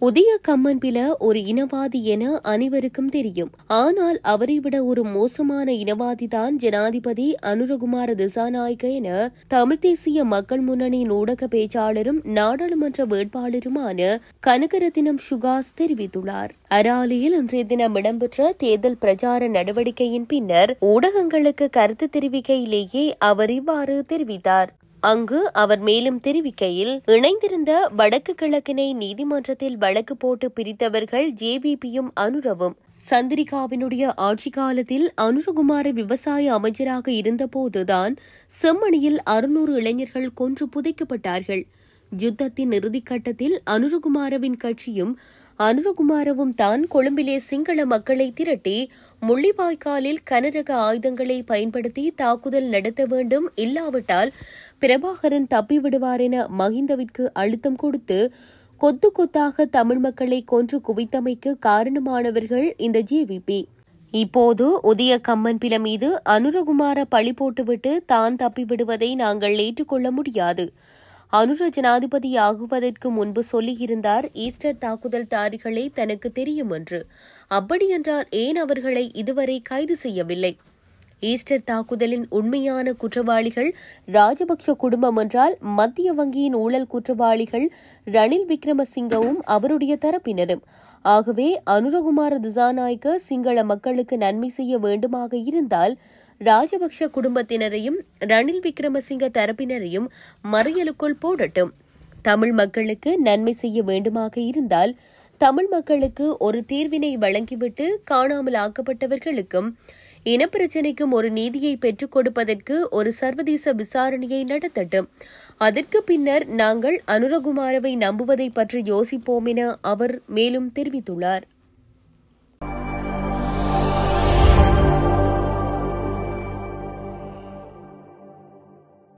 புதிய கம்மன்பில ஒரு இனவாதி என அனைவருக்கும் தெரியும் ஆனால் அவரை விட ஒரு மோசமான இனவாதிதான் ஜனாதிபதி அனுரகுமார திசாநாயக்க என தமிழ் தேசிய மக்கள் முன்னணியின் ஊடக பேச்சாளரும் நாடாளுமன்ற வேட்பாளருமான கனகரத்தினம் சுகாஸ் தெரிவித்துள்ளார் அராலியில் இன்றைய தினம் இடம்பெற்ற தேர்தல் பிரச்சார நடவடிக்கையின் பின்னர் ஊடகங்களுக்கு கருத்து தெரிவிக்கையிலேயே அவர் இவ்வாறு தெரிவித்தார் அங்கு அவர் மேலும் தெரிவிக்கையில் இணைந்திருந்த வடக்கு கிழக்கினை நீதிமன்றத்தில் வழக்கு போட்டு பிரித்தவர்கள் ஜேபிபியும் அனுரவும் சந்திரிகாவினுடைய ஆட்சி காலத்தில் அனுரகுமார விவசாய அமைச்சராக இருந்தபோதுதான் செம்மணியில் அறுநூறு இளைஞர்கள் கொன்று புதைக்கப்பட்டார்கள் யுத்தத்தின் இறுதிக்கட்டத்தில் அனுரகுமாரவின் கட்சியும் அனுரகுமாரவும் தான் கொழும்பிலே சிங்கள மக்களை திரட்டி முள்ளிவாய்க்காலில் கனரக ஆயுதங்களை பயன்படுத்தி தாக்குதல் நடத்த வேண்டும் இல்லாவிட்டால் பிரபாகரன் தப்பிவிடுவார் என மஹிந்தவிற்கு அழுத்தம் கொடுத்து கொத்து கொத்தாக தமிழ் மக்களை கொன்று குவித்தமைக்கு காரணமானவர்கள் இந்த ஜேவிபி இப்போது உதய கம்மன்பில மீது அனுரகுமார பழி போட்டுவிட்டு தான் தப்பிவிடுவதை நாங்கள் ஏற்றுக்கொள்ள முடியாது அனுர ஜனாதிபதி ஆகுவதற்கு முன்பு சொல்லியிருந்தார் ஈஸ்டர் தாக்குதல்தாரிகளை தனக்கு தெரியும் என்று அப்படியென்றால் ஏன் அவர்களை இதுவரை கைது செய்யவில்லை ஈஸ்டர் தாக்குதலின் உண்மையான குற்றவாளிகள் ராஜபக்ஷ குடும்பம் என்றால் மத்திய வங்கியின் ஊழல் குற்றவாளிகள் ரணில் விக்ரமசிங்கவும் அவருடைய தரப்பினரும் ஆகவே அனுரகுமார திசாநாயக்க சிங்கள மக்களுக்கு நன்மை செய்ய வேண்டுமாக இருந்தால் ராஜபக்ஷ குடும்பத்தினரையும் ரணில் விக்ரமசிங்க தரப்பினரையும் மறியலுக்குள் போடட்டும் தமிழ் மக்களுக்கு நன்மை செய்ய வேண்டுமாக இருந்தால் தமிழ் மக்களுக்கு ஒரு தீர்வினை வழங்கிவிட்டு காணாமல் ஆக்கப்பட்டவர்களுக்கும் இனப்பிரச்சினைக்கும் ஒரு நீதியை பெற்றுக் கொடுப்பதற்கு ஒரு சர்வதேச விசாரணையை நடத்தட்டும் அதற்கு பின்னர் நாங்கள் அனுரகுமாரவை நம்புவதை பற்றி யோசிப்போம் என அவர் மேலும் தெரிவித்துள்ளார்